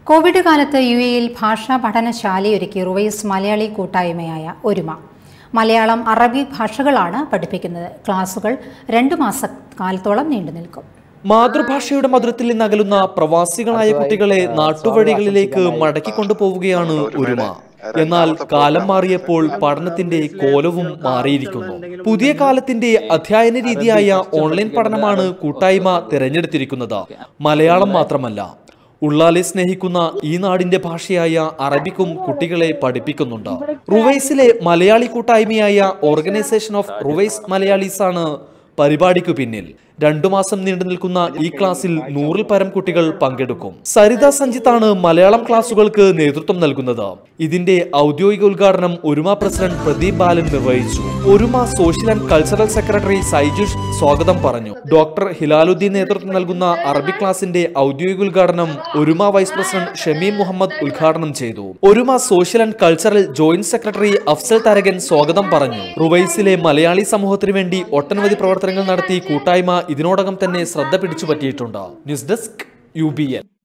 Covid കാലത്ത് U എയിൽ ഭാഷാ പഠനശാലയൊരുക്കി റുവൈസ് മലയാളി കൂട്ടായ്മയായ ഒരുമ മലയാളം അറബി ഭാഷകളാണ് പഠിപ്പിക്കുന്നത് ക്ലാസുകൾ രണ്ടു മാസക്കാലത്തോളം നീണ്ടു നിൽക്കും മാതൃഭാഷയുടെ മധുരത്തിൽ നിന്ന് അകലുന്ന പ്രവാസികളായ കുട്ടികളെ നാട്ടുവഴികളിലേക്ക് മടക്കിക്കൊണ്ടുപോവുകയാണ് ഒരുമ എന്നാൽ കാലം മാറിയപ്പോൾ പഠനത്തിന്റെ കോലവും മാറിയിരിക്കുന്നു പുതിയ കാലത്തിന്റെ അധ്യയന രീതിയായ ഓൺലൈൻ പഠനമാണ് കൂട്ടായ്മ തിരഞ്ഞെടുത്തിരിക്കുന്നത് മലയാളം മാത്രമല്ല ഉള്ളാലെ സ്നേഹിക്കുന്ന ഈ നാടിന്റെ ഭാഷയായ അറബിക്കും കുട്ടികളെ പഠിപ്പിക്കുന്നുണ്ട് റുവൈസിലെ മലയാളി കൂട്ടായ്മയായ ഓർഗനൈസേഷൻ ഓഫ് റുവൈസ് മലയാളീസ് ആണ് പരിപാടിക്കു പിന്നിൽ രണ്ടു മാസം നീണ്ടു നിൽക്കുന്ന ഈ ക്ലാസ്സിൽ നൂറിൽ പരം കുട്ടികൾ പങ്കെടുക്കും സരിത സഞ്ജിത്താണ് മലയാളം ക്ലാസുകൾക്ക് നേതൃത്വം നൽകുന്നത് ഇതിന്റെ ഔദ്യോഗിക ഉദ്ഘാടനം ഒരുമ പ്രസിഡന്റ് പ്രദീപ് ബാലൻ നിർവഹിച്ചു Oruma social and cultural secretary Saijush സ്വാഗതം പറഞ്ഞു ഡോക്ടർ ഹിലാലുദ്ദീൻ നേതൃത്വം നൽകുന്ന അറബിക് ക്ലാസിന്റെ ഔദ്യോഗിക ഉദ്ഘാടനം ഒരുമ വൈസ് പ്രസിഡന്റ് ഷമീം മുഹമ്മദ് ഉദ്ഘാടനം ചെയ്തു Oruma social and cultural joint secretary Afsal Tharakan സ്വാഗതം പറഞ്ഞു റുവൈസിലെ മലയാളി സമൂഹത്തിനു വേണ്ടി ഒട്ടനവധി പ്രവർത്തനങ്ങൾ നടത്തി കൂട്ടായ്മ ഇതിനോടകം തന്നെ ശ്രദ്ധ പിടിച്ചു പറ്റിയിട്ടുണ്ട് news desk U B N